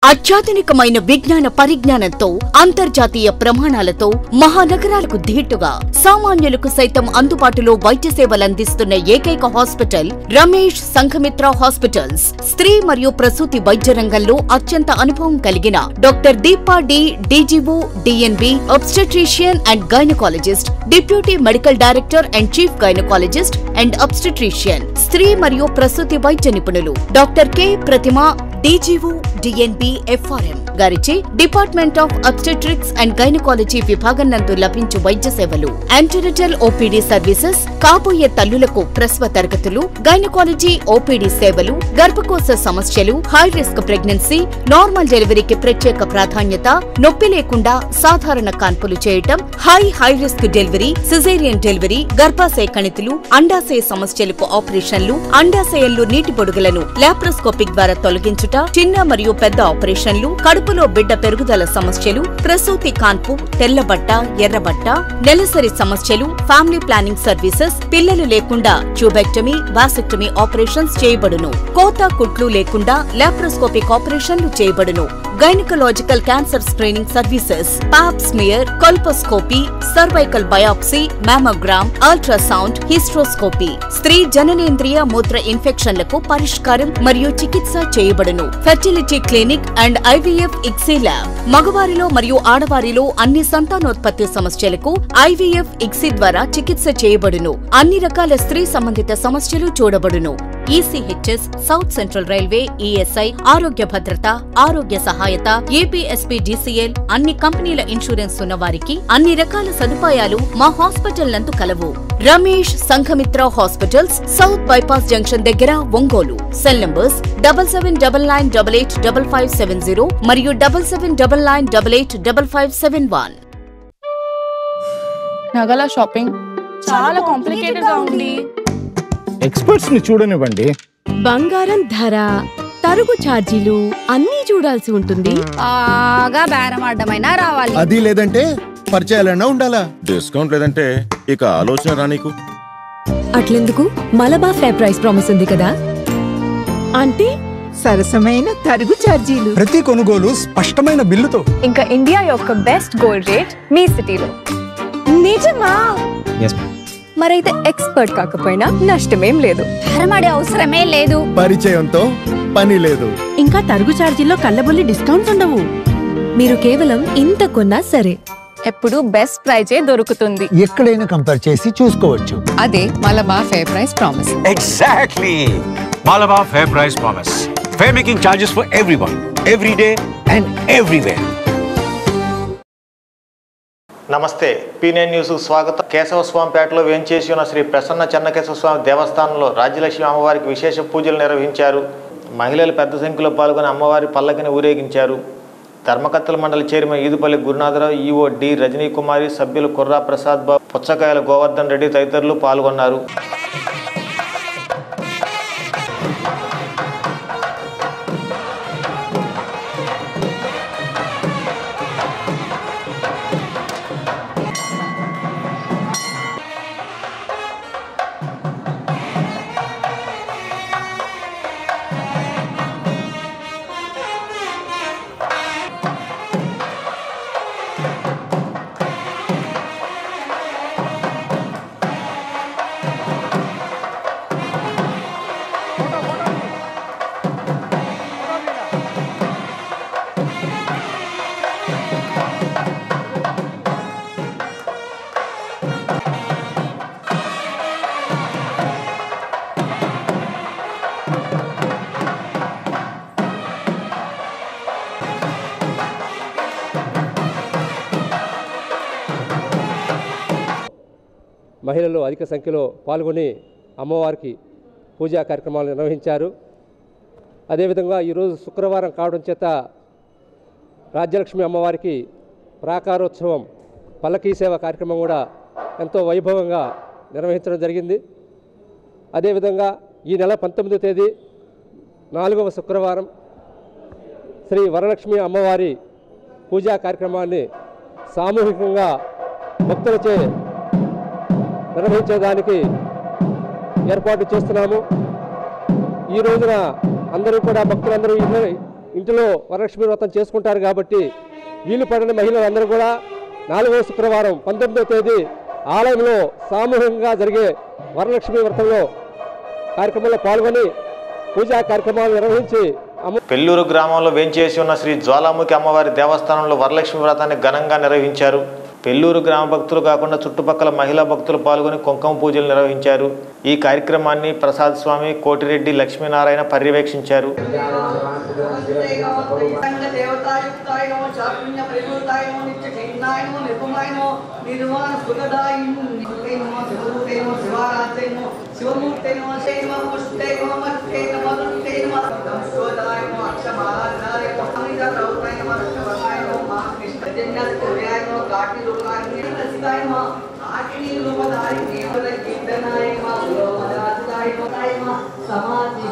అత్యాధునికమైన విజ్ఞాన పరిజ్ఞానంతో అంతర్జాతీయ ప్రమాణాలతో మహానగరాలకు ధీటుగా సామాన్యులకు సైతం అందుబాటులో వైద్య సేవలు అందిస్తున్న ఏకైక హాస్పిటల్ రమేష్ సంఘమిత్ర హాస్పిటల్స్ స్త్రీ మరియు ప్రసూతి వైద్య రంగంలో అత్యంత అనుభవం కలిగిన doctor Deepa D DGO DNB obstetrician and gynaecologist deputy medical director and chief gynaecologist and obstetrician స్త్రీ మరియు ప్రసూతి వైద్య నిపుణులు doctor K Pratima DGO DNB FRM గారిచే department of obstetrics and gynaecology విభాగం నందు లభించు వైద్య సేవలు యాంటీరిటల్ ఓపీడీ సర్వీసెస్ కాబోయే తల్లులకు ప్రసవ తరగతులు గైనకాలజీ ఓపీడీ సేవలు గర్భకోశ సమస్యలు హై రిస్క్ ప్రెగ్నెన్సీ నార్మల్ డెలివరీకి ప్రత్యేక ప్రాధాన్యత నొప్పి లేకుండా సాధారణ కాన్పులు చేయటం high high risk delivery caesarean delivery గర్భాశయ కణితులు అండాశయ సమస్యలకు ఆపరేషన్లు అండాశయంలో నీటి పొడుగులను లాప్రోస్కోపిక్ ద్వారా తొలగించుట చిన్న మరియు పెద్ద ఆపరేషన్లు కడుపులో బిడ్డ పెరుగుదల సమస్యలు ప్రసూతి కాన్పు తెల్లబట్ట ఎర్రబట్ట నెలసరి సమస్యలు ఫ్యామిలీ ప్లానింగ్ సర్వీసెస్ పిల్లలు లేకుండా ట్యూబెక్టమీ వాసెక్టమీ ఆపరేషన్స్ చేయబడును కోత కుట్లు లేకుండా లాప్రోస్కోపిక్ ఆపరేషన్లు చేయబడును gynaecological cancer screening services pap smear colposcopy cervical biopsy mammogram ultrasound hysteroscopy స్త్రీ జననేంద్రియ మూత్ర ఇన్ఫెక్షన్లకు పరిష్కారం మరియు చికిత్స చేయబడును fertility clinic and IVF ICSI lab మగవారిలో మరియు ఆడవారిలో అన్ని సంతానోత్పత్తి సమస్యలకు ఐవీఎఫ్ ఇక్సీ ద్వారా చికిత్స చేయబడును అన్ని రకాల స్త్రీ సంబంధిత సమస్యలు చూడబడును ECHS South Central Railway ESI ఆరోగ్య భద్రత ఆరోగ్య సహాయత ఏపీఎస్పీ డిసిఎల్ అన్ని కంపెనీల ఇన్సూరెన్స్ ఉన్న వారికి అన్ని రకాల సదుపాయాలు మా హాస్పిటల్ నందు కలవు Ramesh Sanghamitra hospitals South bypass junction దగ్గర Ongole cell numbers double seven double nine double eight double five seven zero మరియు double seven double nine double eight double five seven one నగల షాపింగ్ చాలా కాంప్లికేటెడ్ గా ఉంది ఎక్స్పర్ట్స్ ని చూడనివ్వండి బంగారం ధర తరుగు ఛార్జీలు అన్నీ చూడాల్సి ఉంటుంది బాగా బేరం ఆడమైనా రావాలి అది లేదంటే పరిచయాలన్నా ఉండాలా డిస్కౌంట్ లేదంటే ఇక ఆలోచన రా నీకు అట్లెందుకు మలబా ఫేర్ ప్రైస్ ప్రామిస్ ఉంది కదా అంటే సరసమైన తరుగు ఛార్జీలు ప్రతి కొనుగోలు స్పష్టమైన బిల్లుతో ఇంకా ఇండియా యొక్క బెస్ట్ గోల్డ్ రేట్ మీ సిటీలో నిజమా మరైతే ఎక్స్పర్ట్ కాకపోయినా నష్టమేం లేదు బేరమాడే అవసరమే లేదు పరిచయంతో పని లేదు ఇంకా తరుగు ఛార్జీల్లో కళ్ళబొల్లి డిస్కౌంట్స్ ఉండవు మీరు కేవలం ఇంత కొన్నా సరే ఎప్పుడు బెస్ట్ ప్రైజే దొరుకుతుంది ఎక్కడైనా కంపేర్ చేసి చూసుకోవచ్చు అదే Malabar fair price promise Exactly. Malabar Fair Price Promise. Fair making charges for everyone, every day and everywhere. నమస్తే పీనైన్ న్యూస్ స్వాగతం కేశవస్వామిపేటలో వేంచేసి ఉన్న శ్రీ ప్రసన్న చెన్నకేశవ స్వామి దేవస్థానంలో రాజ్యలక్ష్మి అమ్మవారికి విశేష పూజలు నిర్వహించారు మహిళలు పెద్ద సంఖ్యలో పాల్గొని అమ్మవారి పల్లకిని ఊరేగించారు ధర్మకర్తల మండలి chairman Edupalli Gurunatharao EO D Rajani Kumari సభ్యులు కుర్రా ప్రసాద్ బాబు పుచ్చకాయల గోవర్ధన్ రెడ్డి తదితరులు పాల్గొన్నారు మహిళలు అధిక సంఖ్యలో పాల్గొని అమ్మవారికి పూజా కార్యక్రమాలు నిర్వహించారు అదేవిధంగా ఈరోజు శుక్రవారం కావడం చేత రాజ్యలక్ష్మి అమ్మవారికి ప్రాకారోత్సవం పల్లకీ సేవ కార్యక్రమం కూడా ఎంతో వైభవంగా నిర్వహించడం జరిగింది అదేవిధంగా ఈ నెల పంతొమ్మిదో తేదీ నాలుగవ శుక్రవారం శ్రీ వరలక్ష్మి అమ్మవారి పూజా కార్యక్రమాన్ని సామూహికంగా భక్తులచే నిర్వహించేదానికి ఏర్పాటు చేస్తున్నాము ఈ రోజున అందరూ కూడా భక్తులందరూ ఇళ్ళ ఇంటిలో వరలక్ష్మి వ్రతం చేసుకుంటారు కాబట్టి వీలు పడిన మహిళలందరూ కూడా నాలుగవ శుక్రవారం పంతొమ్మిదవ తేదీ ఆలయంలో సామూహికంగా జరిగే వరలక్ష్మి వ్రతంలో కార్యక్రమంలో పాల్గొని పూజా కార్యక్రమాలు నిర్వహించి అమ్మ పెల్లూరు గ్రామంలో వేంచేసి ఉన్న శ్రీ జ్వాలాముఖి అమ్మవారి దేవస్థానంలో వరలక్ష్మి వ్రతాన్ని ఘనంగా నిర్వహించారు పెల్లూరు గ్రామ భక్తులు కాకుండా చుట్టుపక్కల మహిళా భక్తులు పాల్గొని కుంకుమ పూజలు నిర్వహించారు ఈ కార్యక్రమాన్ని ప్రసాద్ స్వామి కోటిరెడ్డి లక్ష్మీనారాయణ పర్యవేక్షించారు సమాధి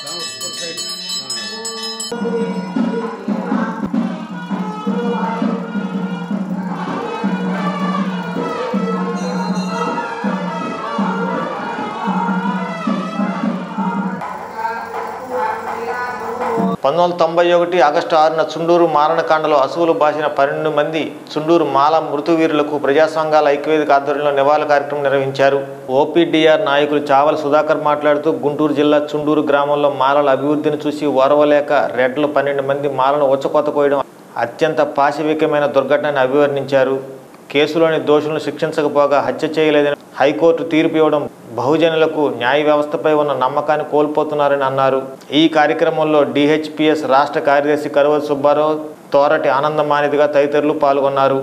పంతొమ్మిది వందల తొంభై ఒకటి ఆగస్టు ఆరున చుండూరు మారణకాండలో అసువులు బాసిన పన్నెండు మంది చుండూరు మాల మృతువీరులకు ప్రజా సంఘాల ఐక్యవేదిక ఆధ్వర్యంలో నివాళుల కార్యక్రమం నిర్వహించారు ఓపీడీఆర్ నాయకులు చావల సుధాకర్ మాట్లాడుతూ గుంటూరు జిల్లా చుండూరు గ్రామంలో మాలల అభివృద్ధిని చూసి ఓర్వలేక రెడ్లు పన్నెండు మంది మాలను ఉచ్చకొత కోయడం అత్యంత పాశవికమైన దుర్ఘటనని అభివర్ణించారు కేసులోని దోషులను శిక్షించకపోగా హత్య చేయలేదని హైకోర్టు తీర్పు ఇవ్వడం బహుజనులకు న్యాయ వ్యవస్థపై ఉన్న నమ్మకాన్ని కోల్పోతున్నారని అన్నారు ఈ కార్యక్రమంలో డిహెచ్పిఎస్ రాష్ట్ర కార్యదర్శి కరువతి సుబ్బారావు తోరటి ఆనందమానిదిగా తదితరులు పాల్గొన్నారు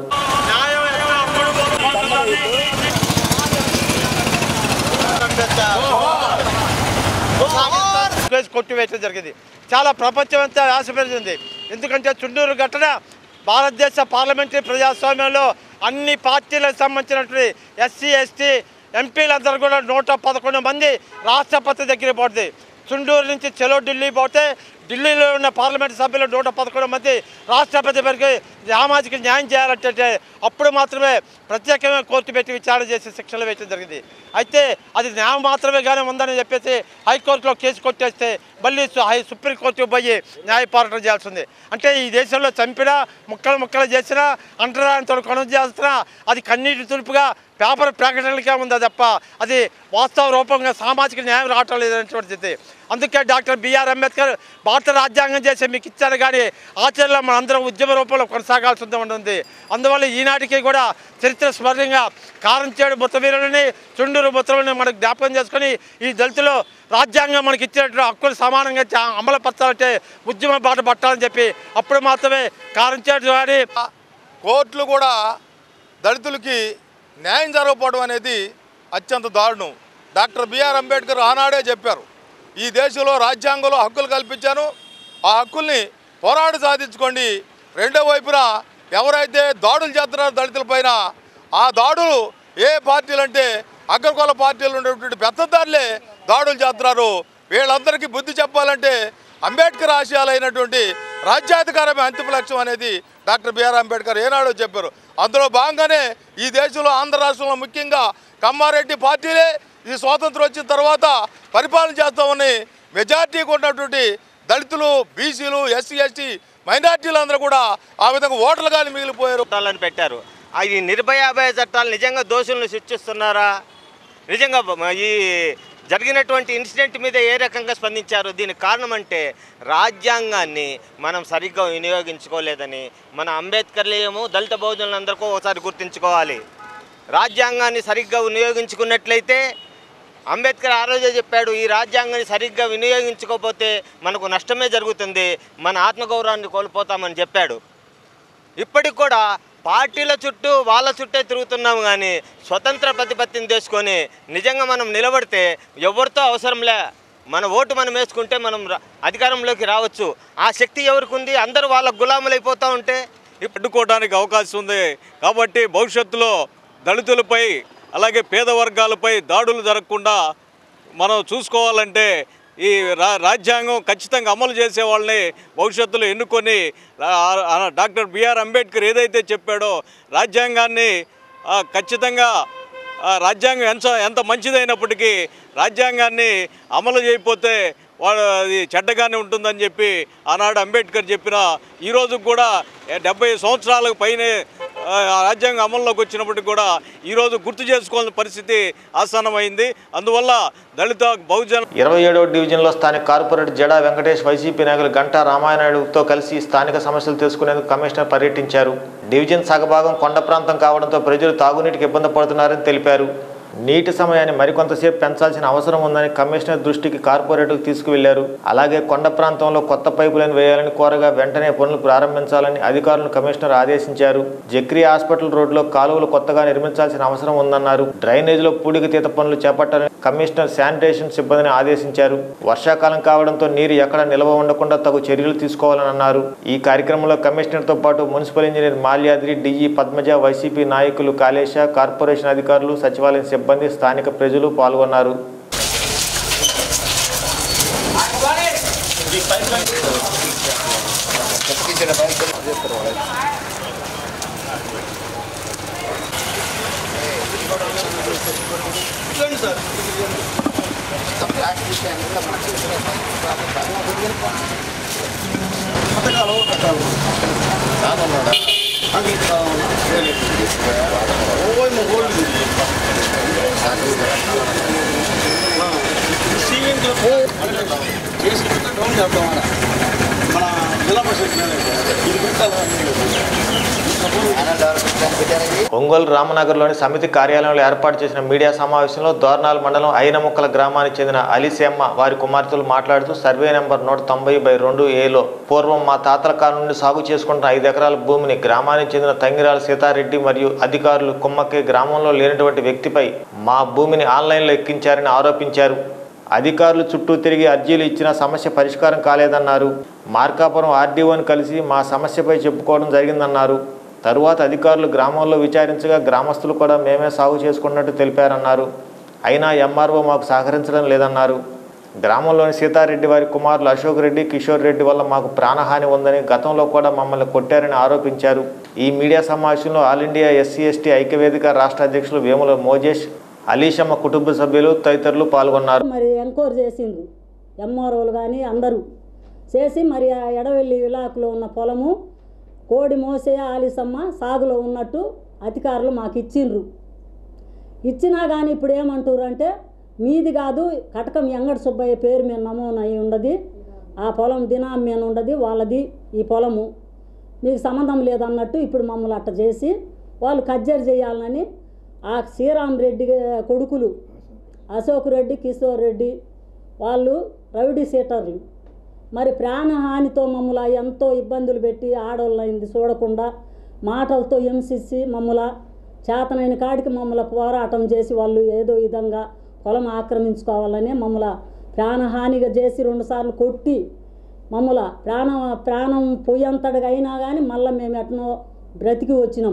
కేసు కొట్టివేయడం జరిగింది చాలా ప్రపంచమంతా ఆశపడుతుంది ఎందుకంటే చుండూరు ఘటన భారతదేశ పార్లమెంటరీ ప్రజాస్వామ్యంలో అన్ని పార్టీలకు సంబంధించినటువంటి ఎస్సీ ఎస్టీ ఎంపీలందరూ కూడా నూట పదకొండు మంది రాష్ట్రపతి దగ్గర పోతుంది చుండూరు నుంచి చెలో ఢిల్లీ పోతే ఢిల్లీలో ఉన్న పార్లమెంట్ సభ్యులు నూట పదకొండు మంది రాష్ట్రపతి వరకు సామాజిక న్యాయం చేయాలంటే అప్పుడు మాత్రమే ప్రత్యేకంగా కోర్టు పెట్టి విచారణ చేసి శిక్షలు వేయడం జరిగింది అయితే అది న్యాయం మాత్రమే కానీ ఉందని చెప్పేసి హైకోర్టులో కేసు కొట్టేస్తే మళ్ళీ సు- హై సుప్రీంకోర్టుకు పోయి న్యాయ పోరాటం చేయాల్సి ఉంది అంటే ఈ దేశంలో చంపినా ముక్కలు ముక్కలు చేసినా అంటరానితో కొనం చేస్తున్నా అది కన్నీటి తుడుపుగా పేపర్ ప్రకటనలకే ఉంది తప్ప అది వాస్తవ రూపంగా సామాజిక న్యాయం రావటం లేదనేటువంటిది అందుకే డాక్టర్ బిఆర్ అంబేద్కర్ భారత రాజ్యాంగం చేసి మీకు ఇచ్చారు కానీ ఆచరణలో మన అందరం ఉద్యమ రూపంలో కొనసాగాల్సి ఉంటుంది అందువల్ల ఈనాటికి కూడా చరిత్ర స్మరణంగా కారంచేడు ముత్తవీరులని చుండూరు ముత్తవీరుని మనకు జ్ఞాపకం చేసుకొని ఈ దళితులు రాజ్యాంగం మనకి ఇచ్చినట్టు హక్కులు సమానంగా చా- అమలుపరచాలంటే ఉద్యమ బాట పట్టాలని చెప్పి అప్పుడు మాత్రమే కారంచేడు కానీ కోర్టులు కూడా దళితులకి న్యాయం జరగకపోవడం అనేది అత్యంత దారుణం డాక్టర్ బిఆర్ అంబేద్కర్ ఆనాడే చెప్పారు ఈ దేశంలో రాజ్యాంగంలో హక్కులు కల్పించాను ఆ హక్కుల్ని పోరాడి సాధించుకోండి రెండో వైపున ఎవరైతే దాడులు చేస్తున్నారో దళితులపైన ఆ దాడులు ఏ పార్టీలు అంటే అగ్రకుల పార్టీలు ఉన్నటువంటి పెద్దదారులే దాడులు చేస్తున్నారు వీళ్ళందరికీ బుద్ధి చెప్పాలంటే అంబేద్కర్ ఆశయాలైనటువంటి రాజ్యాధికారమే అంతిమ లక్ష్యం అనేది డాక్టర్ బిఆర్ అంబేద్కర్ ఏనాడో చెప్పారు అందులో భాగంగానే ఈ దేశంలో ఆంధ్ర రాష్ట్రంలో ముఖ్యంగా కమ్మారెడ్డి పార్టీలే ఈ స్వాతంత్రం వచ్చిన తర్వాత పరిపాలన చేస్తూ ఉన్నాయి మెజార్టీగా ఉన్నటువంటి దళితులు బీసీలు ఎస్సీ ఎస్టీ మైనార్టీలు అందరూ కూడా ఆ విధంగా ఓటర్లుగానే మిగిలిపోయారు చట్టాలని పెట్టారు అది నిర్భయాభయ చట్టాలు నిజంగా దోషులను శిక్షిస్తున్నారా నిజంగా బ- ఈ జరిగినటువంటి ఇన్సిడెంట్ మీద ఏ రకంగా స్పందించారు దీనికి కారణం అంటే రాజ్యాంగాన్ని మనం సరిగ్గా వినియోగించుకోలేదని మన అంబేద్కర్లేమో దళిత బహుజనులందరికీ ఒకసారి గుర్తుంచుకోవాలి రాజ్యాంగాన్ని సరిగ్గా వినియోగించుకున్నట్లయితే అంబేద్కర్ ఆ రోజే చెప్పాడు ఈ రాజ్యాంగాన్ని సరిగ్గా వినియోగించుకోకపోతే మనకు నష్టమే జరుగుతుంది మన ఆత్మగౌరవాన్ని కోల్పోతామని చెప్పాడు ఇప్పటికి కూడా పార్టీల చుట్టూ వాళ్ళ చుట్టే తిరుగుతున్నాం కానీ స్వతంత్ర ప్రతిపత్తిని తీసుకొని నిజంగా మనం నిలబడితే ఎవరితో అవసరంలే మన ఓటు మనం వేసుకుంటే మనం రా- అధికారంలోకి రావచ్చు ఆ శక్తి ఎవరికి ఉంది అందరూ వాళ్ళ గులాములు అయిపోతూ ఉంటే అడ్డుకోవడానికి అవకాశం ఉంది కాబట్టి భవిష్యత్తులో దళితులపై అలాగే పేద వర్గాలపై దాడులు జరగకుండా మనం చూసుకోవాలంటే ఈ రా రాజ్యాంగం ఖచ్చితంగా అమలు చేసే వాళ్ళని భవిష్యత్తులో ఎన్నుకొని ఆ- ఆ డాక్టర్ బిఆర్ అంబేద్కర్ ఏదైతే చెప్పాడో రాజ్యాంగాన్ని ఆ, ఖచ్చితంగా ఆ, రాజ్యాంగం ఎంత ఎంత మంచిదైనప్పటికీ రాజ్యాంగాన్ని అమలు చేయకపోతే వాళ్ళ అది చెడ్డగానే ఉంటుందని చెప్పి ఆనాడు అంబేద్కర్ చెప్పిన ఈరోజు కూడా డెబ్బై సంవత్సరాలకు పైనే ఆ, రాజ్యాంగం అమల్లోకి వచ్చినప్పటికి కూడా ఈరోజు గుర్తు చేసుకోవాల్సిన పరిస్థితి ఆసన్నమైంది అందువల్ల దళిత బహుజన ఇరవై ఏడవ డివిజన్లో స్థానిక కార్పొరేటర్ జడా వెంకటేష్ వైసీపీ నాయకులు గంటా రామాయణుడితో కలిసి స్థానిక సమస్యలు తెలుసుకునేందుకు కమిషనర్ పర్యటించారు డివిజన్ సగభాగం కొండ ప్రాంతం కావడంతో ప్రజలు తాగునీటికి ఇబ్బంది పడుతున్నారని తెలిపారు నీటి సమయాన్ని మరికొంతసేపు పెంచాల్సిన అవసరం ఉందని కమిషనర్ దృష్టికి కార్పొరేటర్లు తీసుకువెళ్లారు అలాగే కొండ ప్రాంతంలో కొత్త పైపు లైన్ వేయాలని కోరగా వెంటనే పనులు ప్రారంభించాలని అధికారులను కమిషనర్ ఆదేశించారు జక్రీ హాస్పిటల్ రోడ్లో కాలువలు కొత్తగా నిర్మించాల్సిన అవసరం ఉందన్నారు డ్రైనేజీలో పూడిక తీత పనులు చేపట్టాలని కమిషనర్ శానిటేషన్ సిబ్బందిని ఆదేశించారు వర్షాకాలం కావడంతో నీరు ఎక్కడ నిల్వ ఉండకుండా తగు చర్యలు తీసుకోవాలని అన్నారు ఈ కార్యక్రమంలో కమిషనర్తో పాటు municipal engineer Malyadri DE Padmaja YCP నాయకులు కాళేశ కార్పొరేషన్ అధికారులు సచివాలయం సిబ్బంది స్థానిక ప్రజలు పాల్గొన్నారు ఒంగోలు రామనగర్లోని సమితి కార్యాలయంలో ఏర్పాటు చేసిన మీడియా సమావేశంలో దోర్నాల మండలం అయినముక్కల గ్రామానికి చెందిన అలిసేమ్మ వారి కుమార్తెలు మాట్లాడుతూ సర్వే నెంబర్ నూట తొంభై బై రెండు ఏలో పూర్వం మా తాతల కాలం నుండి సాగు చేసుకుంటున్న ఐదు ఎకరాల భూమిని గ్రామానికి చెందిన తంగిరాల సీతారెడ్డి మరియు అధికారులు కుమ్మక్కే గ్రామంలో లేనటువంటి వ్యక్తిపై మా భూమిని ఆన్లైన్లో ఎక్కించారని ఆరోపించారు అధికారులు చుట్టూ తిరిగి అర్జీలు ఇచ్చినా సమస్య పరిష్కారం కాలేదన్నారు మార్కాపురం ఆర్డీఓని కలిసి మా సమస్యపై చెప్పుకోవడం జరిగిందన్నారు తరువాత అధికారులు గ్రామంలో విచారించగా గ్రామస్తులు కూడా మేమే సాగు చేసుకున్నట్టు తెలిపారన్నారు అయినా ఎంఆర్ఓ మాకు సహకరించడం లేదన్నారు గ్రామంలోని సీతారెడ్డి వారి కుమారులు అశోక్ రెడ్డి కిషోర్ రెడ్డి వల్ల మాకు ప్రాణహాని ఉందని గతంలో కూడా మమ్మల్ని కొట్టారని ఆరోపించారు ఈ మీడియా సమావేశంలో ఆల్ ఇండియా ఎస్సీ ఎస్టీ ఐక్యవేదిక రాష్ట్ర అధ్యక్షులు వేముల మోజేష్ అలీషమ్మ కుటుంబ సభ్యులు తదితరులు పాల్గొన్నారు మరి ఎంక్వైరీ చేసిండ్రు ఎంఆర్ఓలు కానీ అందరూ చేసి మరి ఆ ఎడవెల్లి విలాకులో ఉన్న పొలము కోడి మోసే ఆలిసమ్మ సాగులో ఉన్నట్టు అధికారులు మాకు ఇచ్చిండ్రు ఇచ్చినా కానీ ఇప్పుడు ఏమంటారు అంటే మీది కాదు కటకం ఎంగడి సుబ్బయ్య పేరు మీద నమోదు అయి ఉండదు ఆ పొలం దినాం మీద ఉండదు వాళ్ళది ఈ పొలము మీకు సంబంధం లేదన్నట్టు ఇప్పుడు మమ్మల్ని అట్ట చేసి వాళ్ళు కజ్జరి చేయాలని ఆ శ్రీరామ్ రెడ్డి కొడుకులు అశోక్ రెడ్డి కిషోర్ రెడ్డి వాళ్ళు రౌడీ సీటర్లు మరి ప్రాణహానితో మమ్మల్ని ఎంతో ఇబ్బందులు పెట్టి ఆడవాళ్ళైంది చూడకుండా మాటలతో హింసించి మమ్మల చేతనైన కాడికి మమ్మల్ని పోరాటం చేసి వాళ్ళు ఏదో విధంగా పొలం ఆక్రమించుకోవాలని మమ్మల్ని ప్రాణహానిగా చేసి రెండుసార్లు కొట్టి మమ్మల ప్రాణం ప్రాణం పోయేంతటిగా అయినా కానీ మళ్ళీ మేము ఎట్నో బ్రతికి వచ్చినాం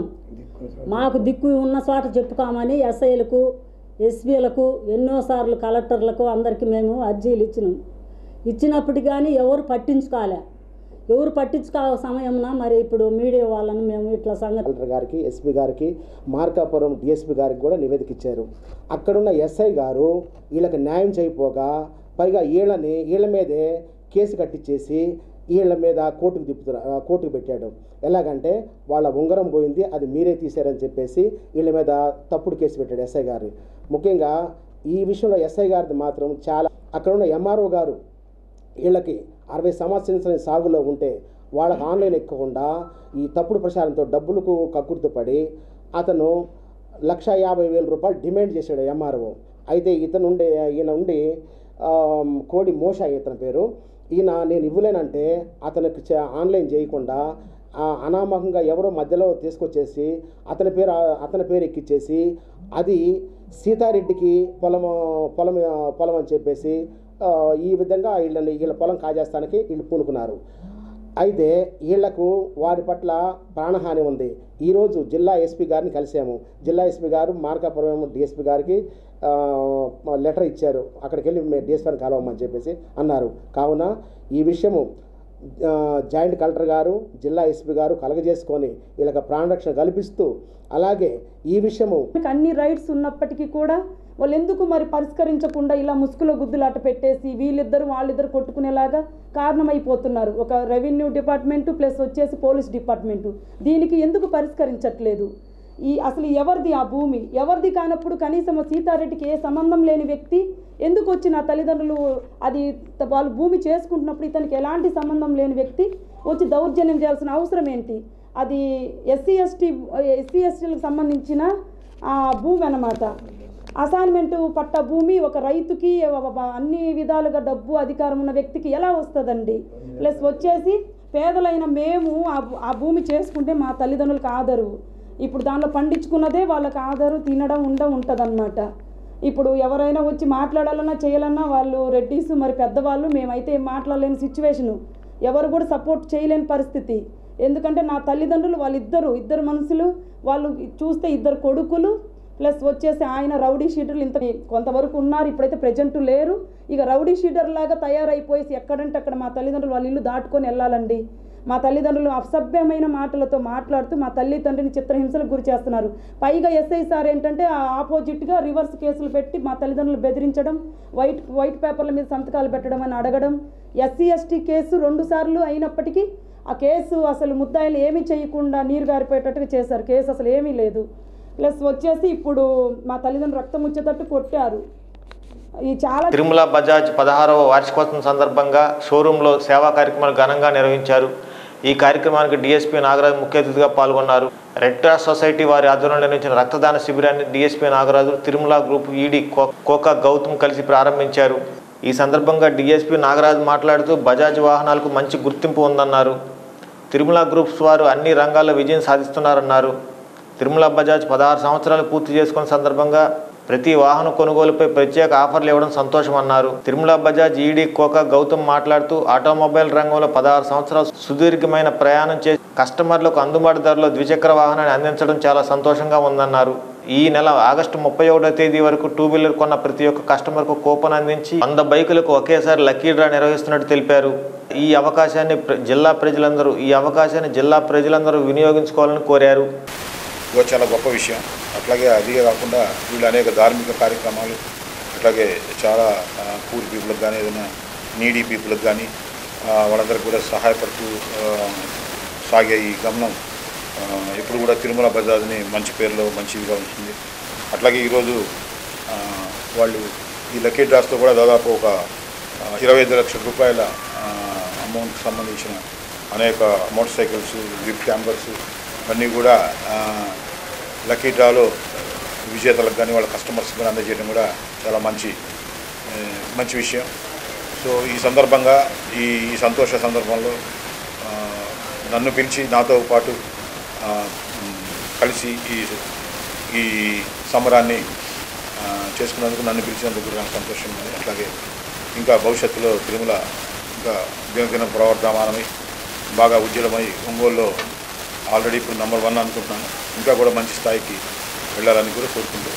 మాకు దిక్కు ఉన్న చోట చెప్పుకోమని ఎస్ఐలకు ఎస్పీలకు ఎన్నోసార్లు కలెక్టర్లకు అందరికీ మేము అర్జీలు ఇచ్చినాం ఇచ్చినప్పటికీ కానీ ఎవరు పట్టించుకోలే ఎవరు పట్టించుకో సమయంలో మరి ఇప్పుడు మీడియా వాళ్ళని మేము ఇట్లా సంగతి కలెక్టర్ గారికి ఎస్పీ గారికి మార్కాపురం డిఎస్పీ గారికి కూడా నివేదిక ఇచ్చారు అక్కడున్న ఎస్ఐ గారు వీళ్ళకి న్యాయం చేయపోగా పైగా వీళ్ళని వీళ్ళ మీదే కేసు కట్టించేసి వీళ్ళ మీద కోర్టుకు తిప్పుతున్నా కోర్టుకు పెట్టాడు ఎలాగంటే వాళ్ళ ఉంగరం పోయింది అది మీరే తీశారని చెప్పేసి వీళ్ళ మీద తప్పుడు కేసు పెట్టాడు ఎస్ఐ గారు ముఖ్యంగా ఈ విషయంలో ఎస్ఐ గారిది మాత్రం చాలా అక్కడ ఉన్న ఎంఆర్ఓ గారు వీళ్ళకి అరవై సంవత్సరాల సాగులో ఉంటే వాళ్ళకి ఆన్లైన్ ఎక్కకుండా ఈ తప్పుడు ప్రచారంతో డబ్బులకు కక్కుర్తి పడి అతను లక్ష యాభై వేల రూపాయలు డిమాండ్ చేశాడు ఎంఆర్ఓ అయితే ఇతను ఉండే ఈయన ఉండి ఆ, కోడి మోష ఇతని పేరు ఈయన నేను ఇవ్వలేనంటే అతనికి చ- ఆన్లైన్ చేయకుండా ఆ అనామకంగా ఎవరో మధ్యలో తీసుకొచ్చేసి అతని పేరు అతని పేరు ఎక్కిచ్చేసి అది సీతారెడ్డికి పొలం పొలం పొలం అని చెప్పేసి ఆ, ఈ విధంగా వీళ్ళని వీళ్ళ పొలం కాజేస్తానికి వీళ్ళు పూనుకున్నారు అయితే వీళ్లకు వారి పట్ల ప్రాణహాని ఉంది ఈరోజు జిల్లా ఎస్పీ గారిని కలిసాము జిల్లా ఎస్పీ గారు మార్కాపురం డిఎస్పీ గారికి ఆ, లెటర్ ఇచ్చారు అక్కడికి వెళ్ళి మేము డిఎస్పీని కలవమని చెప్పేసి అన్నారు కావున ఈ విషయము ఆ, జాయింట్ కలెక్టర్ గారు జిల్లా ఎస్పీ గారు కలగజేసుకొని వీళ్ళకి ప్రాణరక్షణ కల్పిస్తూ అలాగే ఈ విషయము మనకు అన్ని రైట్స్ ఉన్నప్పటికీ కూడా వాళ్ళు ఎందుకు మరి పరిష్కరించకుండా ఇలా ముసుగులో గుద్దులాట పెట్టేసి వీళ్ళిద్దరు వాళ్ళిద్దరు కొట్టుకునేలాగా కారణమైపోతున్నారు ఒక రెవెన్యూ డిపార్ట్మెంటు ప్లస్ వచ్చేసి పోలీస్ డిపార్ట్మెంటు దీనికి ఎందుకు పరిష్కరించట్లేదు ఈ అసలు ఎవరిది ఆ భూమి ఎవరిది కానప్పుడు కనీసం సీతారెడ్డికి ఏ సంబంధం లేని వ్యక్తి ఎందుకు వచ్చి నా తల్లిదండ్రులు అది త- వాళ్ళు భూమి చేసుకుంటున్నప్పుడు ఇతనికి ఎలాంటి సంబంధం లేని వ్యక్తి వచ్చి దౌర్జన్యం చేయాల్సిన అవసరం ఏంటి అది ఎస్సీ ఎస్టీ ఎస్సీ ఎస్టీలకు సంబంధించిన ఆ, భూమి అన్నమాట అసైన్మెంట్ పట్ట భూమి ఒక రైతుకి వ- వ- అన్ని విధాలుగా డబ్బు అధికారం ఉన్న వ్యక్తికి ఎలా వస్తుందండి ప్లస్ వచ్చేసి పేదలైన మేము ఆ భూ- ఆ భూమి చేసుకుంటే మా తల్లిదండ్రులకు ఆదరు ఇప్పుడు దానిలో పండించుకున్నదే వాళ్ళకి ఆదరు తినడం ఉండ ఉంటుందన్నమాట ఇప్పుడు ఎవరైనా వచ్చి మాట్లాడాలన్నా చేయాలన్నా వాళ్ళు రెడ్డిస్ మరి పెద్దవాళ్ళు మేమైతే ఏం మాట్లాడలేని సిచ్యువేషను ఎవరు కూడా సపోర్ట్ చేయలేని పరిస్థితి ఎందుకంటే నా తల్లిదండ్రులు వాళ్ళిద్దరు ఇద్దరు మనుషులు వాళ్ళు చూస్తే ఇద్దరు కొడుకులు ప్లస్ వచ్చేసి ఆయన రౌడీ షీటర్లు ఇంత కొంతవరకు ఉన్నారు ఇప్పుడైతే ప్రజెంట్ లేరు ఇక రౌడీ షీటర్ లాగా తయారైపోయి ఎక్కడంటే అక్కడ మా తల్లిదండ్రులు వాళ్ళ ఇల్లు దాటుకొని వెళ్ళాలండి మా తల్లిదండ్రులు అసభ్యమైన మాటలతో మాట్లాడుతూ మా తల్లి తండ్రిని చిత్రహింసలకు గురి చేస్తున్నారు పైగా ఎస్ఐ సార్ ఏంటంటే ఆ ఆపోజిట్గా రివర్స్ కేసులు పెట్టి మా తల్లిదండ్రులు బెదిరించడం వైట్ వైట్ పేపర్ల మీద సంతకాలు పెట్టడం అని అడగడం ఎస్సీ ఎస్టీ కేసు రెండు సార్లు అయినప్పటికీ ఆ కేసు అసలు ముద్దాయిలు ఏమీ చేయకుండా నీరు గారిపోయేటట్టుగా చేశారు కేసు అసలు ఏమీ లేదు ప్లస్ వచ్చేసి ఇప్పుడు మా తల్లిదండ్రులు రక్తం వచ్చేటట్టు కొట్టారు ఈ చాలా తిరుమల బజాజ్ పదహారవ వార్షికోత్సవం సందర్భంగా షోరూంలో సేవా కార్యక్రమాలు ఘనంగా నిర్వహించారు ఈ కార్యక్రమానికి డిఎస్పీ నాగరాజు ముఖ్య అతిథిగా పాల్గొన్నారు రెడ్ క్రాస్ సొసైటీ వారి ఆధ్వర్యంలో నిర్వహించిన రక్తదాన శిబిరాన్ని DSP Nagaraju Tirumala group ED కో- కోకా గౌతమ్ కలిసి ప్రారంభించారు ఈ సందర్భంగా డిఎస్పీ నాగరాజు మాట్లాడుతూ బజాజ్ వాహనాలకు మంచి గుర్తింపు ఉందన్నారు తిరుమల గ్రూప్స్ వారు అన్ని రంగాల్లో విజయం సాధిస్తున్నారన్నారు తిరుమల బజాజ్ పదహారు సంవత్సరాలు పూర్తి చేసుకున్న సందర్భంగా ప్రతి వాహన కొనుగోలుపై ప్రత్యేక ఆఫర్లు ఇవ్వడం సంతోషమన్నారు తిరుమల బజాజ్ ఈడీ కోక గౌతమ్ మాట్లాడుతూ ఆటోమొబైల్ రంగంలో పదహారు సంవత్సరాలు సుదీర్ఘమైన ప్రయాణం చేసి కస్టమర్లకు అందుబాటు ధరలో ద్విచక్ర వాహనాన్ని అందించడం చాలా సంతోషంగా ఉందన్నారు ఈ నెల ఆగస్టు ముప్పై ఒకటో తేదీ వరకు టూ వీలర్ కొన్న ప్రతి ఒక్క కస్టమర్కు కూపన్ అందించి వంద బైకులకు ఒకేసారి లక్కీ డ్రా నిర్వహిస్తున్నట్టు తెలిపారు ఈ అవకాశాన్ని ప్ర- జిల్లా ప్రజలందరూ ఈ అవకాశాన్ని జిల్లా ప్రజలందరూ వినియోగించుకోవాలని కోరారు ఇదో చాలా గొప్ప విషయం అట్లాగే అదిగే కాకుండా వీళ్ళు అనేక ధార్మిక కార్యక్రమాలు అట్లాగే చాలా పూర్ పీపుల్కి కానీ ఏదైనా నీడీ పీపుల్కి కానీ ఆ, వాళ్ళందరికీ కూడా సహాయపడుతూ ఆ, సాగే ఈ గమనం ఆ, ఎప్పుడు కూడా తిరుమల బజాజ్ని మంచి పేరులో మంచిదిగా ఉంటుంది అట్లాగే ఈరోజు ఆ, వాళ్ళు ఈ లక్కీ డ్రాస్తో కూడా దాదాపు ఒక ఆ, ఇరవై ఐదు లక్షల రూపాయల అమౌంట్కి సంబంధించిన అనేక మోటార్ సైకిల్స్ జిప్ క్యాంపర్స్ అన్నీ కూడా ఆ, లక్కీ డ్రాలో విజేతలకు కానీ వాళ్ళ కస్టమర్స్ కానీ అందజేయడం కూడా చాలా మంచి ఆ, మంచి విషయం సో ఈ సందర్భంగా ఈ ఈ సంతోష సందర్భంలో ఆ, నన్ను పిలిచి నాతో పాటు ఆ, మ్, కలిసి ఈ ఈ సమరాన్ని ఆ, చేసుకున్నందుకు నన్ను పిలిచినందుకు కూడా నాకు సంతోషం ఉంది అట్లాగే ఇంకా భవిష్యత్తులో తిరుమల ఇంకా దినదిన ప్రవర్ధమానమై బాగా ఉజ్వలమై ఒంగోలులో ఆల్రెడీ ఇప్పుడు నెంబర్ వన్ అనుకుంటున్నాను ఇంకా కూడా మంచి స్థాయికి వెళ్ళాలని కూడా కోరుకుంటూ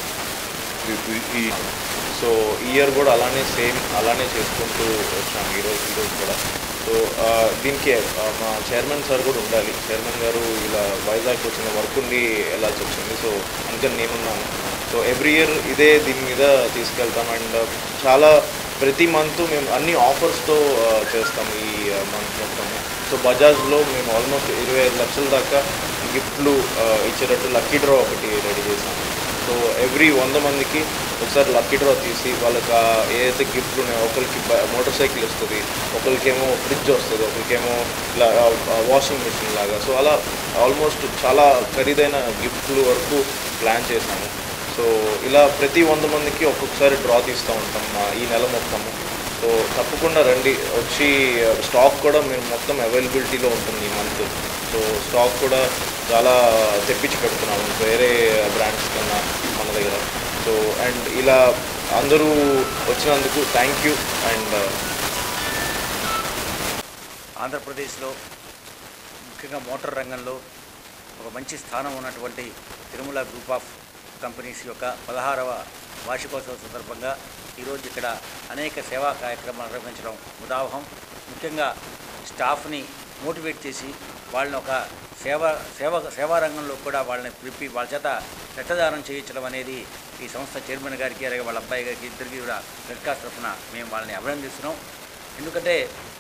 ఈ- ఈ సో ఈ ఇయర్ కూడా అలానే సేమ్ అలానే చేసుకుంటూ వచ్చాము ఈరోజు ఈరోజు కూడా సో ఆ, దీనికి ఆ, మా చైర్మన్ సార్ కూడా ఉండాలి చైర్మన్ గారు ఇలా వైజాగ్ వచ్చిన వర్క్ ఉండి వెళ్ళాల్సి వచ్చింది సో అందుకని నేనున్నాను సో ఎవ్రీ ఇయర్ ఇదే దీని మీద తీసుకెళ్తాం అండ్ చాలా ప్రతి మంత్ మేము అన్ని ఆఫర్స్తో చేస్తాం ఈ మంత్ మొత్తం సో బజాజ్లో మేము ఆల్మోస్ట్ ఇరవై ఐదు లక్షల దాకా గిఫ్ట్లు ఆ, ఇచ్చేటట్టు లక్కీ డ్రా ఒకటి రెడీ చేసాము సో ఎవ్రీ వంద మందికి ఒకసారి లక్కీ డ్రా తీసి వాళ్ళకి ఆ ఏదైతే గిఫ్ట్లు ఉన్నాయో ఒకరికి మోటార్ సైకిల్ వస్తుంది ఒకరికేమో ఫ్రిడ్జ్ వస్తుంది ఒకరికేమో ఇలా వాషింగ్ మిషన్ లాగా సో అలా ఆల్మోస్ట్ చాలా ఖరీదైన గిఫ్ట్లు వరకు ప్లాన్ చేశాము సో ఇలా ప్రతి వంద మందికి ఒక్కొక్కసారి డ్రా తీస్తూ ఉంటాం మా ఈ నెల మొత్తము సో తప్పకుండా రండి వచ్చి స్టాక్ కూడా మేము మొత్తం అవైలబిలిటీలో ఉంటుంది ఈ మంత్ సో స్టాక్ కూడా చాలా తెప్పించి పెడుతున్నాము వేరే బ్రాండ్స్ కన్నా మన దగ్గర సో అండ్ ఇలా అందరూ వచ్చినందుకు థ్యాంక్ యూ అండ్ ఆంధ్రప్రదేశ్లో ముఖ్యంగా మోటార్ రంగంలో ఒక మంచి స్థానం ఉన్నటువంటి తిరుమల గ్రూప్ ఆఫ్ కంపెనీస్ యొక్క పదహారవ వార్షికోత్సవం సందర్భంగా ఈరోజు ఇక్కడ అనేక సేవా కార్యక్రమాలు నిర్వహించడం ఉదాహం ముఖ్యంగా స్టాఫ్ని మోటివేట్ చేసి వాళ్ళని ఒక సేవ సేవ సేవా రంగంలో కూడా వాళ్ళని పిలిపి వాళ్ళ చేత చట్టదానం చేయించడం అనేది ఈ సంస్థ చైర్మన్ గారికి అలాగే వాళ్ళ అబ్బాయి గారికి ఇద్దరికి కూడా రెడ్ క్రాస్ తరఫున మేము వాళ్ళని అభినందిస్తున్నాం ఎందుకంటే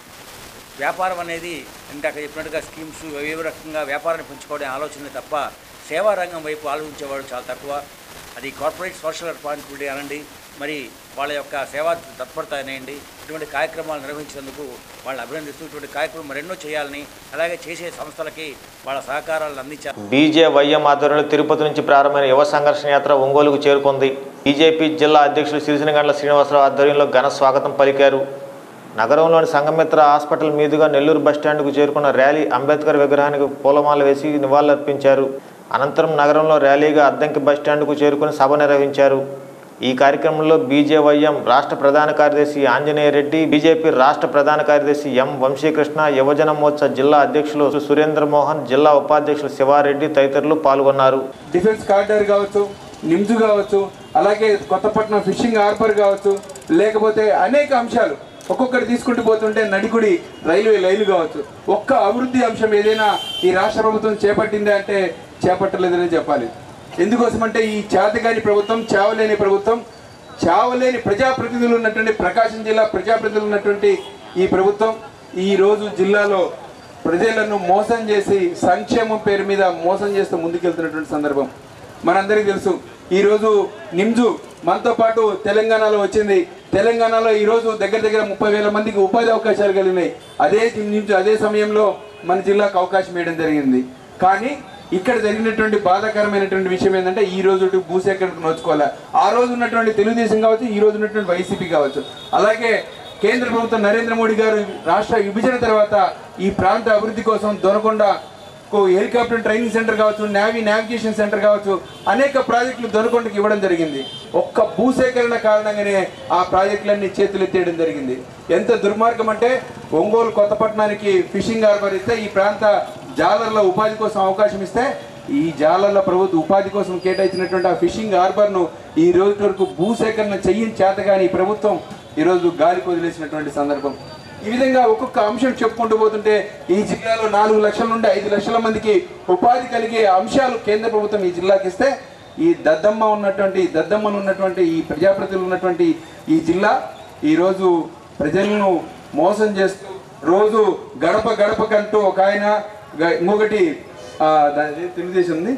వ్యాపారం అనేది ఇందాక చెప్పినట్టుగా స్కీమ్స్ ఏ రకంగా వ్యాపారాన్ని పెంచుకోవడం ఆలోచన తప్ప సేవా రంగం వైపు ఆలోచించేవాడు చాలా తక్కువ అది కార్పొరేట్ సోషల్ రెస్పాన్సిబిలిటీ అనండి మరి వాళ్ళ యొక్క సేవా తత్పరత అనేయండి ఇటువంటి కార్యక్రమాలు నిర్వహించినందుకు వాళ్ళు అభినందిస్తూ ఇటువంటి కార్యక్రమం మరెన్నో చేయాలని అలాగే చేసే సంస్థలకి వాళ్ళ సహకారాలను అందించాలి బీజేవైఎం ఆధ్వర్యంలో తిరుపతి నుంచి ప్రారంభమైన యువ సంఘర్షణ యాత్ర ఒంగోలుకు చేరుకుంది బీజేపీ జిల్లా అధ్యక్షులు సిరిసినగండ్ల శ్రీనివాసరావు ఆధ్వర్యంలో ఘన స్వాగతం పలికారు నగరంలోని సంఘమిత్ర హాస్పిటల్ మీదుగా నెల్లూరు బస్టాండ్కు చేరుకున్న ర్యాలీ అంబేద్కర్ విగ్రహానికి పూలమాల వేసి నివాళులర్పించారు అనంతరం నగరంలో ర్యాలీగా అద్దంకి బస్టాండ్కు చేరుకుని సభ నిర్వహించారు ఈ కార్యక్రమంలో బీజేవైఎం రాష్ట్ర ప్రధాన కార్యదర్శి ఆంజనేయ రెడ్డి బీజేపీ రాష్ట్ర ప్రధాన కార్యదర్శి ఎం వంశీకృష్ణ యువజన మోర్చా జిల్లా అధ్యక్షులు సురేంద్ర మోహన్ జిల్లా ఉపాధ్యక్షులు శివారెడ్డి తదితరులు పాల్గొన్నారు డిఫెన్స్ కారిడార్ కావచ్చు నిమ్స్ కావచ్చు అలాగే కొత్తపట్నం ఫిషింగ్ హార్బర్ కావచ్చు లేకపోతే అనేక అంశాలు ఒక్కొక్కటి తీసుకుంటూ పోతుంటే నడిగుడి రైల్వే లైలు కావచ్చు ఒక్క అభివృద్ధి అంశం ఏదైనా ఈ రాష్ట్ర ప్రభుత్వం చేపట్టిందే అంటే చేపట్టలేదనే చెప్పాలి ఎందుకోసమంటే ఈ చేతగాని ప్రభుత్వం చావలేని ప్రభుత్వం చావలేని ప్రజాప్రతినిధులు ఉన్నటువంటి ప్రకాశం జిల్లా ప్రజాప్రతినిధులు ఉన్నటువంటి ఈ ప్రభుత్వం ఈ రోజు జిల్లాలో ప్రజలను మోసం చేసి సంక్షేమం పేరు మీద మోసం చేస్తూ ముందుకెళ్తున్నటువంటి సందర్భం మనందరికీ తెలుసు ఈరోజు నిమ్జు మనతో పాటు తెలంగాణలో వచ్చింది తెలంగాణలో ఈరోజు దగ్గర దగ్గర ముప్పై వేల మందికి ఉపాధి అవకాశాలు కలిగినాయి అదే నిమ్జు అదే సమయంలో మన జిల్లాకు అవకాశం ఇవ్వడం జరిగింది కానీ ఇక్కడ జరిగినటువంటి బాధాకరమైనటువంటి విషయం ఏంటంటే ఈ రోజు భూసేకరణకు నోచుకోవాలి ఆ రోజు ఉన్నటువంటి తెలుగుదేశం కావచ్చు ఈ రోజు ఉన్నటువంటి వైసీపీ కావచ్చు అలాగే కేంద్ర ప్రభుత్వం నరేంద్ర మోడీ గారు రాష్ట్ర విభజన తర్వాత ఈ ప్రాంత అభివృద్ధి కోసం దొనకొండ హెలికాప్టర్ ట్రైనింగ్ సెంటర్ కావచ్చు నావీ నావిగేషన్ సెంటర్ కావచ్చు అనేక ప్రాజెక్టులు దొనకొండకి ఇవ్వడం జరిగింది ఒక్క భూసేకరణ కారణంగానే ఆ ప్రాజెక్టులన్నీ చేతులు ఎత్తేయడం జరిగింది ఎంత దుర్మార్గం అంటే ఒంగోలు కొత్తపట్నానికి ఫిషింగ్ హార్బర్ ఇస్తే ఈ ప్రాంత జాలర్ల ఉపాధి కోసం అవకాశం ఇస్తే ఈ జాలర్ల ప్రభుత్వ ఉపాధి కోసం కేటాయించినటువంటి ఆ ఫిషింగ్ హార్బర్ను ఈ రోజు వరకు భూసేకరణ చెయ్యని చేతగాని ఈ ప్రభుత్వం ఈరోజు గాలికి వదిలేసినటువంటి సందర్భం ఈ విధంగా ఒక్కొక్క అంశం చెప్పుకుంటూ పోతుంటే ఈ జిల్లాలో నాలుగు లక్షల నుండి ఐదు లక్షల మందికి ఉపాధి కలిగే అంశాలు కేంద్ర ప్రభుత్వం ఈ జిల్లాకి ఇస్తే ఈ దద్దమ్మ ఉన్నటువంటి దద్దమ్మను ఉన్నటువంటి ఈ ప్రజాప్రతినిధులు ఉన్నటువంటి ఈ జిల్లా ఈరోజు ప్రజలను మోసం చేస్తూ రోజు గడప గడపకంటూ ఒక ఆయన గ- ఇంకొకటి ఆ, దాని తెలుగుదేశం ఉంది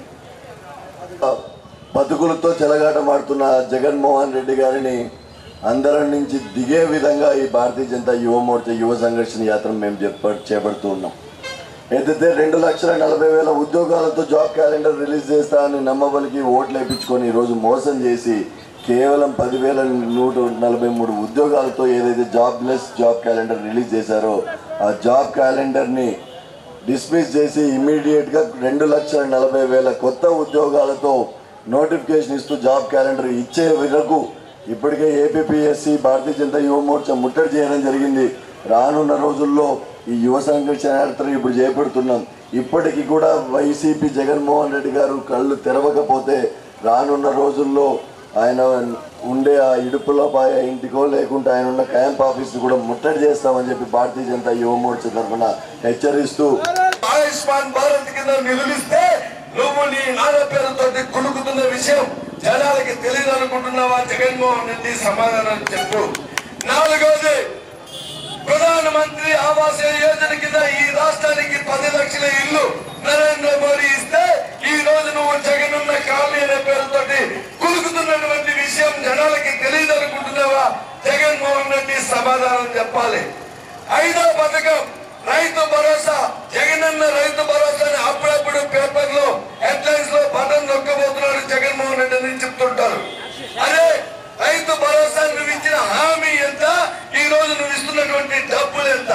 బతుకులతో చెలగాటమాడుతున్న జగన్మోహన్ రెడ్డి గారిని అందరం నుంచి దిగే విధంగా ఈ భారతీయ జనతా యువ మోర్చా యువ సంఘర్షణ యాత్ర మేము చెప్ప చేపడుతూ ఉన్నాం ఏదైతే రెండు లక్షల నలభై వేల ఉద్యోగాలతో జాబ్ క్యాలెండర్ రిలీజ్ చేస్తా అని నమ్మబలికి ఓట్లు వేయించుకొని ఈరోజు మోసం చేసి కేవలం పదివేల నూట నలభై మూడు ఉద్యోగాలతో ఏదైతే జాబ్లెస్ జాబ్ క్యాలెండర్ రిలీజ్ చేశారో ఆ జాబ్ క్యాలెండర్ని డిస్మిస్ చేసి ఇమ్మీడియట్గా రెండు లక్షల నలభై వేల కొత్త ఉద్యోగాలతో నోటిఫికేషన్ ఇస్తూ జాబ్ క్యాలెండర్ ఇచ్చే వరకు ఇప్పటికే ఏపీఎస్సి భారతీయ జనతా యువ మోర్చా ముట్టడి చేయడం జరిగింది రానున్న రోజుల్లో ఈ యువ సంఘర్షణ యాత్ర ఇప్పుడు చేపడుతున్నాం ఇప్పటికీ కూడా వైసీపీ జగన్మోహన్ రెడ్డి గారు కళ్ళు తెరవకపోతే రానున్న రోజుల్లో ఆయన ఉండే ఆ ఇడుపులపాయ ఇంటికో లేకుంటే ఆయన ఉన్న క్యాంప్ ఆఫీస్ కూడా ముట్టడి చేస్తామని చెప్పి భారతీయ జనతా యువ మోర్చా తరఫున హెచ్చరిస్తూ ఆయుష్మాన్ భారత్ కింద నిధులిస్తే నువ్వు నీ నాన్న పేరుతో కులుకుతున్న విషయం జనాలకి తెలియదు అనుకుంటున్నావా జగన్మోహన్ రెడ్డి సమాధానం చెప్పు నాలుగోది ప్రధానమంత్రి ఆవాస యోజన కింద ఈ రాష్ట్రానికి పది లక్షల ఇల్లు నరేంద్ర మోడీ ఇస్తే ఈ రోజు నువ్వు జగనున్న కాలనీ అనే పేరుతోటి కులుకుతున్నటువంటి విషయం జనాలకి తెలియదు అనుకుంటున్నావా జగన్మోహన్ రెడ్డి సమాధానం చెప్పాలి ఐదో పథకం రైతు భరోసా జగనన్న రైతు భరోసాని అప్పుడప్పుడు పేపర్ లో హెడ్లైన్స్ లో బటన్ నొక్కబోతున్నాడు జగన్మోహన్ రెడ్డి అని చెప్తుంటారు అరే రైతు భరోసా నువ్వు ఇచ్చిన హామీ ఎంత ఈ రోజు నువ్వు ఇస్తున్నటువంటి డబ్బులు ఎంత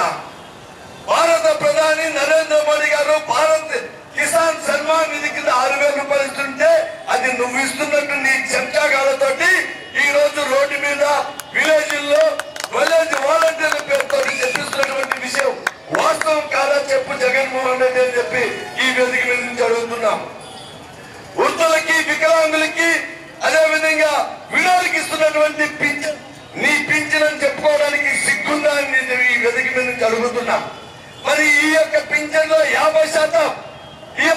భారత ప్రధాని నరేంద్ర మోడీ గారు భారత్ కిసాన్ సన్మాన్ నిధి కింద ఆరు వేల రూపాయలు ఇస్తుంటే అది నువ్వు ఇస్తున్నట్టు నీ చెంచాగాలతోటి ఈ రోజు రోడ్డు మీద విలేజ్ లో విలేజ్ వాలంటీర్ల పేరుతో చెప్పిస్తున్నటువంటి విషయం వాస్తవం కాదా చెప్పు జగన్మోహన్ రెడ్డి అని చెప్పి ఈ వేదిక మీద నుంచి అడుగుతున్నాం వృద్ధులకి వికలాంగులకి అదే విధంగా విడోలకి ఇస్తున్నటువంటి పింఛన్ నీ పింఛన్ అని చెప్పుకోవడానికి సిగ్గుందా అని నేను ఈ వేదిక మీద నుంచి అడుగుతున్నా మరి ఈ యొక్క పింఛన్ లో యాభై శాతం ఈ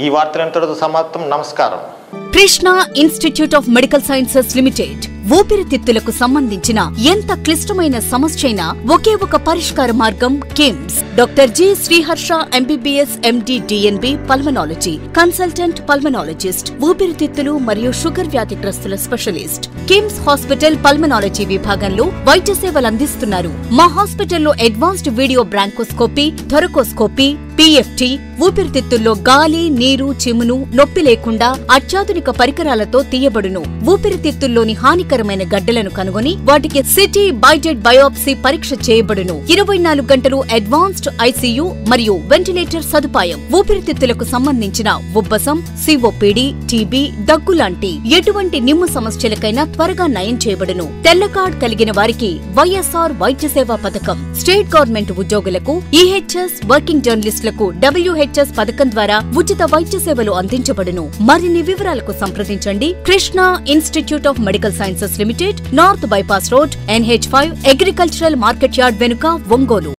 ఈ వార్తలు ఇంతటితో సమాప్తం నమస్కారం Krishna institute of medical sciences limited ఊపిరితిత్తులకు సంబంధించిన ఎంత క్లిష్టమైన సమస్య అయినా ఒకే ఒక పరిష్కార మార్గం KIMS doctor G Sriharsha MBBS MD DNB pulmonology consultant pulmonologist ఊపిరితిత్తులు మరియు షుగర్ వ్యాధిగ్రస్తుల స్పెషలిస్ట్ కిమ్స్ హాస్పిటల్ పల్మనాలజీ విభాగంలో వైద్య సేవలు అందిస్తున్నారు మా హాస్పిటల్లో advanced video bronchoscopy thoracoscopy PFT ఊపిరితిత్తుల్లో గాలి నీరు చిమును నొప్పి లేకుండా అత్యాధునిక పరికరాలతో తీయబడును ఊపిరితిత్తుల్లోని హానికరమైన గడ్డలను కనుగొని వాటికి సిటీ బైటెడ్ బయోప్సీ పరీక్ష చేయబడును ఇరవై నాలుగు గంటలు అడ్వాన్స్డ్ ఐసీయూ మరియు వెంటిలేటర్ సదుపాయం ఊపిరితిత్తులకు సంబంధించిన ఉబ్బసం సిఓపిడి టీబీ దగ్గు లాంటి ఎటువంటి నిమ్ము సమస్యలకైనా త్వరగా నయం చేయబడును తెల్ల కార్డ్ కలిగిన వారికి వైఎస్ఆర్ వైద్య సేవా పథకం స్టేట్ గవర్నమెంట్ ఉద్యోగులకు ఈహెచ్ఎస్ వర్కింగ్ జర్నలిస్టులకు డబ్ల్యూహెచ్ఎస్ పథకం ద్వారా ఉచిత వైద్య సేవలు అందించబడును మరిన్ని వివరాలకు సంప్రదించండి Krishna institute of medical sciences limited north bypass road NH five agricultural market yard వెనుక ఒంగోలు